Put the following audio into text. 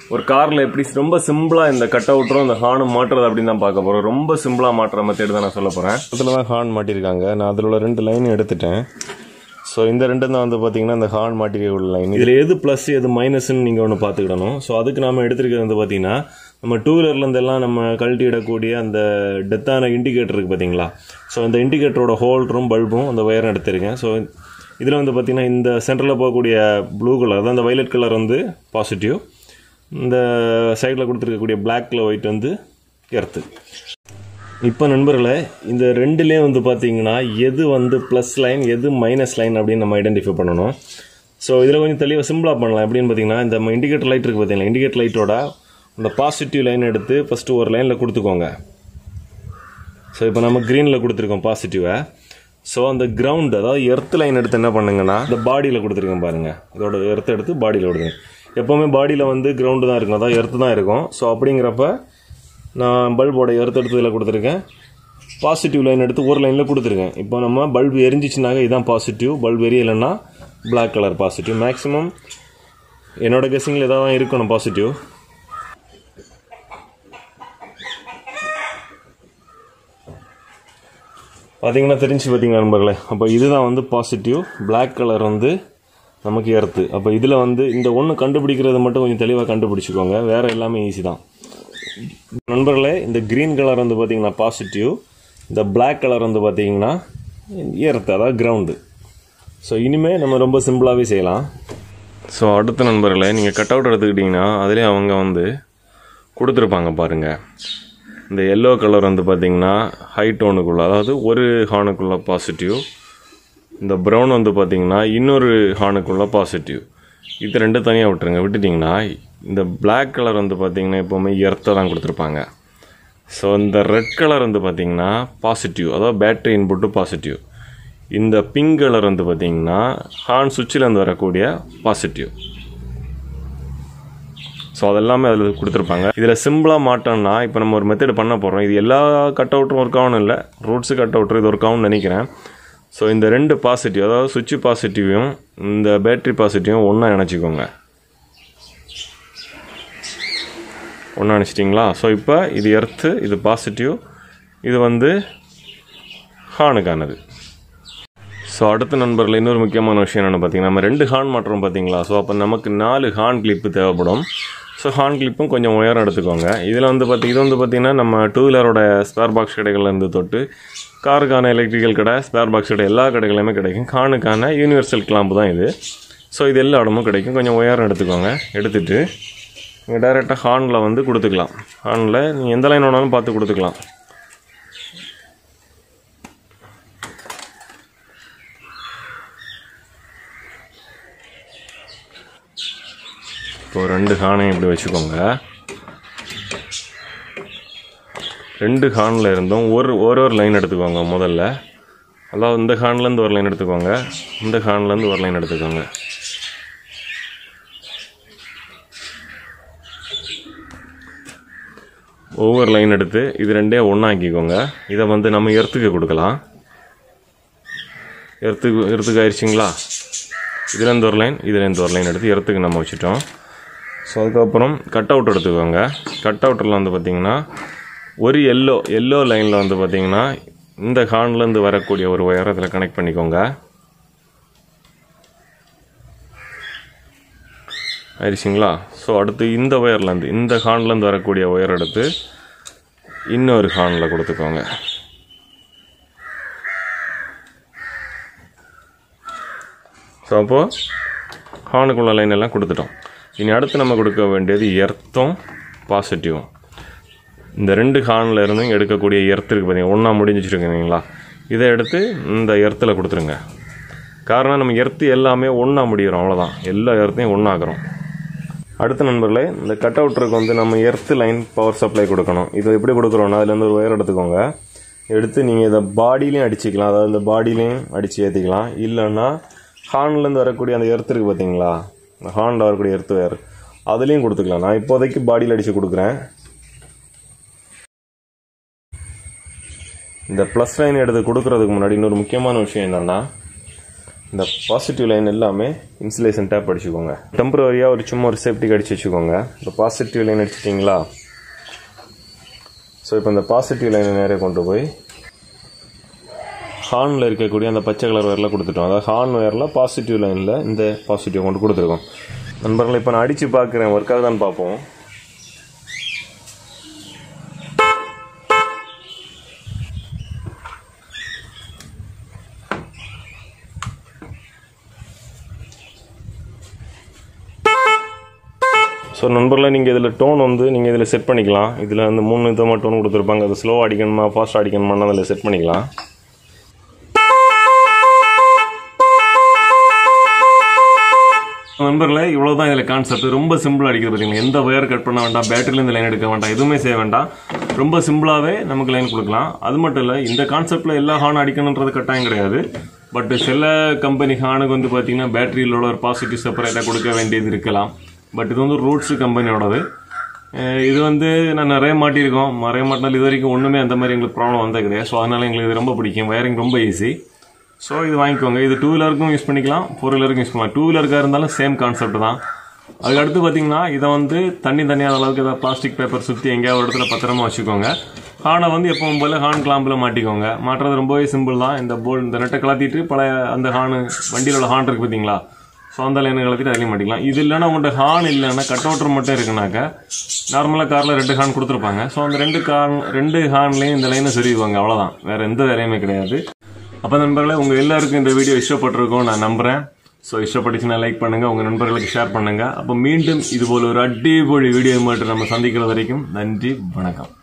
ஒரு காரில் எப்படி ரொம்ப சிம்பிளாக இந்த கட் அவுட்டரும் இந்த ஹார்னும் மாட்டுறது அப்படின்னு தான் பார்க்க போகிறோம் ரொம்ப சிம்பிளாக மாட்டுற மெத்தேடு தான் நான் சொல்ல போகிறேன் அதில் தான் ஹார்ன் மாட்டியிருக்காங்க நான் அதில் உள்ள ரெண்டு லைன் எடுத்துட்டேன் ஸோ இந்த ரெண்டு தான் வந்து பார்த்தீங்கன்னா இந்த ஹார்ன் மாட்டிருக்க உள்ள லைன் இதில் எது ப்ளஸ் எது மைனஸ்ன்னு நீங்கள் ஒன்று பார்த்துக்கிடணும் ஸோ அதுக்கு நாம எடுத்திருக்கிறது வந்து பார்த்தீங்கன்னா நம்ம டூ வீலர்லேருந்தெல்லாம் நம்ம கழட்டி இடக்கூடிய அந்த டெத்தான இண்டிகேட்டர் இருக்குது பார்த்தீங்களா ஸோ இந்த இண்டிகேட்டரோட ஹோல்டரும் பல்பும் அந்த ஒயரும் எடுத்திருக்கேன் ஸோ இதில் வந்து பார்த்தீங்கன்னா இந்த சென்டரில் போகக்கூடிய ப்ளூ கலர் அதான் இந்த வைலட் கலர் வந்து பாசிட்டிவ் இந்த சைடில் கொடுத்துருக்கக்கூடிய பிளாக்ல ஒயிட் வந்து எர்த்து இப்போ நண்பர்களே இந்த ரெண்டுலேயும் வந்து பார்த்தீங்கன்னா எது வந்து ப்ளஸ் லைன் எது மைனஸ் லைன் அப்படின்னு நம்ம ஐடென்டிஃபை பண்ணணும் ஸோ இதில் கொஞ்சம் தெளிவாக சிம்பிளாக பண்ணலாம் எப்படின்னு பார்த்தீங்கன்னா இந்த இண்டிகேட்டர் லைட் இருக்குது பார்த்தீங்களா இண்டிகேட்டர் லைட்டோட அந்த பாசிட்டிவ் லைன் எடுத்து ஃபஸ்ட்டு ஒரு லைனில் கொடுத்துக்கோங்க ஸோ இப்போ நம்ம க்ரீனில் கொடுத்துருக்கோம் பாசிட்டிவை ஸோ அந்த கிரவுண்ட் அதாவது எர்த் லைன் எடுத்து என்ன பண்ணுங்கன்னா இந்த பாடியில் கொடுத்துருக்கேன் பாருங்கள் இதோட எர்த் எடுத்து பாடியில் கொடுத்துருங்க எப்போவுமே பாடியில் வந்து கிரவுண்டு தான் இருக்கும் அதாவது எர்த்து தான் இருக்கும் ஸோ அப்படிங்கிறப்ப நான் பல்போட எர்த் எடுத்து இதில் கொடுத்துருக்கேன் பாசிட்டிவ் லைன் எடுத்து ஒரு லைனில் கொடுத்துருக்கேன் இப்போ நம்ம பல்ப் எரிஞ்சிச்சுனாக்க இதுதான் பாசிட்டிவ் பல்ப் எரியலைன்னா பிளாக் கலர் பாசிட்டிவ் மேக்ஸிமம் என்னோட கெஸ்ஸிங்கில் ஏதாவது தான் இருக்கணும் பாசிட்டிவ் பார்த்தீங்கன்னா தெரிஞ்சு பார்த்தீங்களா நண்பர்களே அப்போ இதுதான் வந்து பாசிட்டிவ் Black கலர் வந்து நமக்கு எர்த்து அப்போ இதில் வந்து இந்த ஒன்று கண்டுபிடிக்கிறது மட்டும் கொஞ்சம் தெளிவாக கண்டுபிடிச்சிக்கோங்க வேறு எல்லாமே ஈஸி தான் நண்பர்களே இந்த க்ரீன் கலர் வந்து பார்த்தீங்கன்னா பாசிட்டிவ் இந்த Black கலர் வந்து பார்த்தீங்கன்னா எர்த்து அதாவது கிரவுண்டு ஸோ இனிமேல் நம்ம ரொம்ப சிம்பிளாகவே செய்யலாம் ஸோ அடுத்த நண்பர்களே நீங்கள் கட் அவுட் எடுத்துக்கிட்டிங்கன்னா அதிலே அவங்க வந்து கொடுத்துருப்பாங்க பாருங்கள் இந்த எல்லோ கலர் வந்து பார்த்தீங்கன்னா ஹை டோனுக்குள்ள அதாவது ஒரு ஹானுக்குள்ள பாசிட்டிவ் இந்த ப்ரௌன் வந்து பார்த்தீங்கன்னா இன்னொரு ஹானுக்குள்ள பாசிட்டிவ் இது ரெண்டும் தனியாக விட்டுருங்க விட்டுட்டிங்கன்னா இந்த Black கலர் வந்து பார்த்தீங்கன்னா எப்போவுமே எர்த்தை தான் கொடுத்துருப்பாங்க ஸோ இந்த ரெட் கலர் வந்து பார்த்தீங்கன்னா பாசிட்டிவ் அதாவது பேட்டரி இன்புட்டு பாசிட்டிவ் இந்த பிங்க் கலர் வந்து பார்த்தீங்கன்னா ஹார்ன் சுவிட்சிலேருந்து வரக்கூடிய பாசிட்டிவ் ஸோ அதெல்லாமே அதில் கொடுத்துருப்பாங்க இதில் சிம்பிளாக மாட்டோம்னா இப்போ நம்ம ஒரு மெத்தட் பண்ண போகிறோம் இது எல்லா கட் அவுட்டும் ஒர்க் ஆகணும் இல்லை ரூட்ஸு கட் அவுட்ரு இது ஒர்க் ஆகும்னு நினைக்கிறேன் ஸோ இந்த ரெண்டு பாசிட்டிவ் அதாவது சுவிட்ச் பாசிட்டிவையும் இந்த பேட்ரி பாசிட்டிவும் ஒன்றா நினச்சிக்கோங்க ஒன்றா நினச்சிட்டிங்களா ஸோ இப்போ இது எர்த்து இது பாசிட்டிவ் இது வந்து ஹானுக்கானது ஸோ அடுத்த நண்பர்கள் இன்னொரு முக்கியமான விஷயம் என்னென்னு பார்த்தீங்கன்னா நம்ம ரெண்டு ஹார்ன் மாட்டுறோம் பார்த்தீங்களா ஸோ அப்போ நமக்கு நாலு ஹார்ன் கிளிப்பு தேவைப்படும் ஸோ ஹார்ன் கிளிப்பும் கொஞ்சம் உயரம் எடுத்துக்கோங்க இதில் வந்து பார்த்தி இது வந்து பார்த்திங்கன்னா நம்ம டூ வீலரோட ஸ்பேர் பாக்ஸ் கடைகள்லேருந்து தொட்டு காருக்கான எலக்ட்ரிக்கல் கடை ஸ்பேர் பாக்ஸ் கடை எல்லா கடைகளுமே கிடைக்கும் ஹானுக்கான யூனிவர்சல் கிளாம்பு தான் இது ஸோ இது எல்லா இடமும் கிடைக்கும் கொஞ்சம் உயரம் எடுத்துக்கோங்க எடுத்துகிட்டு நீங்கள் டைரெக்டாக ஹார்னில் வந்து கொடுத்துக்கலாம் ஹார்னில் நீங்கள் எந்த லைன் வேணாலும் பார்த்து கொடுத்துக்கலாம் இப்போ ரெண்டு ஹானையும் இப்படி வச்சுக்கோங்க ரெண்டு ஹானில் இருந்தும் ஒரு ஒரு ஒரு லைன் எடுத்துக்கோங்க முதல்ல அதாவது இந்த ஹான்லேருந்து ஒரு லைன் எடுத்துக்கோங்க இந்த ஹான்லேருந்து ஒரு லைன் எடுத்துக்கோங்க ஒவ்வொரு லைன் எடுத்து இது ரெண்டே ஒன்றாக்கிக்கோங்க இதை வந்து நம்ம எர்த்துக்கு கொடுக்கலாம் எர்த்துக்கு எர்த்துக்கு ஆயிடுச்சிங்களா இதுலேருந்து ஒரு லைன் இதுலேருந்து ஒரு லைன் எடுத்து எர்த்துக்கு நம்ம வச்சுட்டோம் ஸோ அதுக்கப்புறம் கட் அவுட் எடுத்துக்கோங்க கட் அவுட்டில் வந்து பார்த்திங்கன்னா ஒரு எல்லோ எல்லோ லைனில் வந்து பார்த்திங்கன்னா இந்த ஹார்ன்லேருந்து வரக்கூடிய ஒரு ஒயரை அதில் கனெக்ட் பண்ணிக்கோங்க ஆயிடுச்சிங்களா ஸோ அடுத்து இந்த ஒயர்லேருந்து இந்த ஹார்ன்லேருந்து வரக்கூடிய ஒயர் எடுத்து இன்னொரு ஹார்னில் கொடுத்துக்கோங்க ஸோ அப்போது ஹார்னுக்குள்ள லைன் எல்லாம் கொடுத்துட்டோம் இனி அடுத்து நம்ம கொடுக்க வேண்டியது எர்த்தும் பாசிட்டிவும் இந்த ரெண்டு ஹார்னில் இருந்தும் எடுக்கக்கூடிய எர்த்து இருக்குது பார்த்தீங்க ஒன்றா முடிஞ்சிச்சிருக்கீங்களா இதை எடுத்து இந்த எர்த்தில் கொடுத்துருங்க காரணம் நம்ம எர்த்து எல்லாமே ஒன்றா முடிகிறோம் அவ்வளோதான் எல்லா எர்த்தையும் ஒன்றாக்குறோம் அடுத்த நண்பர்களே இந்த கட் அவுட்டருக்கு வந்து நம்ம எர்த்து லைன் பவர் சப்ளை கொடுக்கணும் இதை எப்படி கொடுக்குறோன்னா அதுலேருந்து ஒரு ஒயர் எடுத்துக்கோங்க எடுத்து நீங்கள் இதை பாடியிலையும் அடிச்சிக்கலாம் அதாவது இந்த பாடியிலையும் அடித்து ஏற்றிக்கலாம் இல்லைன்னா ஹார்ன்லேருந்து வரக்கூடிய அந்த எர்த்து இருக்குது பார்த்தீங்களா இந்த ஹார்னில் வரக்கூடிய எர்த்து ஒயர் அதுலேயும் கொடுத்துக்கலாம் நான் இப்போதைக்கு பாடியில் அடித்து கொடுக்குறேன் இந்த ப்ளஸ் லைன் எடுத்து கொடுக்கறதுக்கு முன்னாடி இன்னொரு முக்கியமான விஷயம் என்னென்னா இந்த பாசிட்டிவ் லைன் எல்லாமே இன்சுலேஷன் டேப் அடிச்சுக்கோங்க டெம்பரரியாக ஒரு சும்மா ஒரு சேஃப்டிக்கு அடிச்சு வச்சுக்கோங்க இந்த பாசிட்டிவ் லைன் அடிச்சிட்டிங்களா ஸோ இப்போ இந்த பாசிட்டிவ் லைனை நேரே கொண்டு போய் ஹார்னில் இருக்கக்கூடிய அந்த பச்சை கலர் வேரில் கொடுத்துட்டோம் அதாவது ஹார்ன் வேரில் பாசிட்டிவ் லைனில் இந்த பாசிட்டிவ் கொண்டு கொடுத்துருக்கோம் நண்பர்களை இப்போ நான் அடித்து பார்க்குறேன் ஒர்க் ஆகுதான்னு பார்ப்போம் ஸோ நண்பர்களே நீங்கள் இதில் டோன் வந்து நீங்கள் இதில் செட் பண்ணிக்கலாம் இதில் வந்து மூணு விதமாக டோன் கொடுத்துருப்பாங்க அது ஸ்லோ அடிக்கணுமா ஃபாஸ்ட் அடிக்கணுமான்னு அதில் செட் பண்ணிக்கலாம் நண்பர்களே இவ்வளோ தான் இதில் கான்செப்ட் ரொம்ப சிம்பிளாக அடிக்கிறது பார்த்தீங்களா எந்த ஒயர் கட் பண்ண வேண்டாம் பேட்டரியிலேருந்து லைன் எடுக்க வேண்டாம் எதுவுமே செய்ய வேண்டாம் ரொம்ப சிம்பிளாகவே நமக்கு லைன் கொடுக்கலாம் அது மட்டும் இல்லை இந்த கான்செப்டில் எல்லா ஹார்ன் அடிக்கணுன்றது கட்டாயம் கிடையாது பட் சில கம்பெனி ஹானுக்கு வந்து பார்த்தீங்கன்னா பேட்டரியில் உள்ள ஒரு பாசிட்டிவ் செப்பரேட்டாக கொடுக்க வேண்டியது இருக்கலாம் பட் இது வந்து ரூட்ஸ் கம்பெனியோடது அஹ் இது வந்து நான் நிறைய மாட்டியிருக்கோம் நிறைய மாட்டினால் இது வரைக்கும் ஒன்றுமே அந்த மாதிரி எங்களுக்கு ப்ராப்ளம் வந்தது கிடையாது ஸோ அதனால எங்களுக்கு இது ரொம்ப பிடிக்கும் வயரிங் ரொம்ப ஈஸி ஸோ இது வாங்கிக்கோங்க இது டூ வீலருக்கும் யூஸ் பண்ணிக்கலாம் ஃபோர் வீலருக்கும் யூஸ் பண்ணலாம் டூ வீலருக்காக இருந்தாலும் சேம் கான்செப்ட் தான் அதுக்கு அடுத்து பார்த்தீங்கன்னா இதை வந்து தண்ணி தனியான அளவுக்கு ஏதாவது பிளாஸ்டிக் பேப்பர் சுற்றி எங்கேயாவது ஒரு இடத்துல பத்திரமா வச்சுக்கோங்க ஹானை வந்து எப்பவும் போல ஹார்ன் கிளாம்பில் மாட்டிக்கோங்க மாட்டுறது ரொம்பவே சிம்பிள் தான் இந்த போல் இந்த நெட்டை கலத்திட்டு பழைய அந்த ஹானு வண்டியில் உள்ள ஹார்ன் இருக்கு பார்த்தீங்களா ஸோ அந்த லைனை கலத்திட்டு அதுலேயும் மாட்டிக்கலாம் இது இல்லைன்னா உங்கள்கிட்ட ஹார்ன் இல்லைன்னா கட் அவுட்டர் மட்டும் இருக்குனாக்கா நார்மலாக காரில் ரெண்டு ஹார்ன் கொடுத்துருப்பாங்க ஸோ அந்த ரெண்டு கார்ன் ரெண்டு ஹார்ன்லேயும் இந்த லைனை சொருவிவாங்க அவ்வளோதான் வேறு எந்த வேலையுமே கிடையாது அப்போ நண்பர்களே உங்கள் எல்லாருக்கும் இந்த வீடியோ இஷ்டப்பட்டிருக்கும் நான் நம்புகிறேன் ஸோ இஷ்டப்பட்டுச்சுன்னா லைக் பண்ணுங்கள் உங்கள் நண்பர்களுக்கு ஷேர் பண்ணுங்கள் அப்போ மீண்டும் இது போல ஒரு அடிப்பொழி வீடியோ மட்டும் நம்ம சந்திக்கிற வரைக்கும் நன்றி வணக்கம்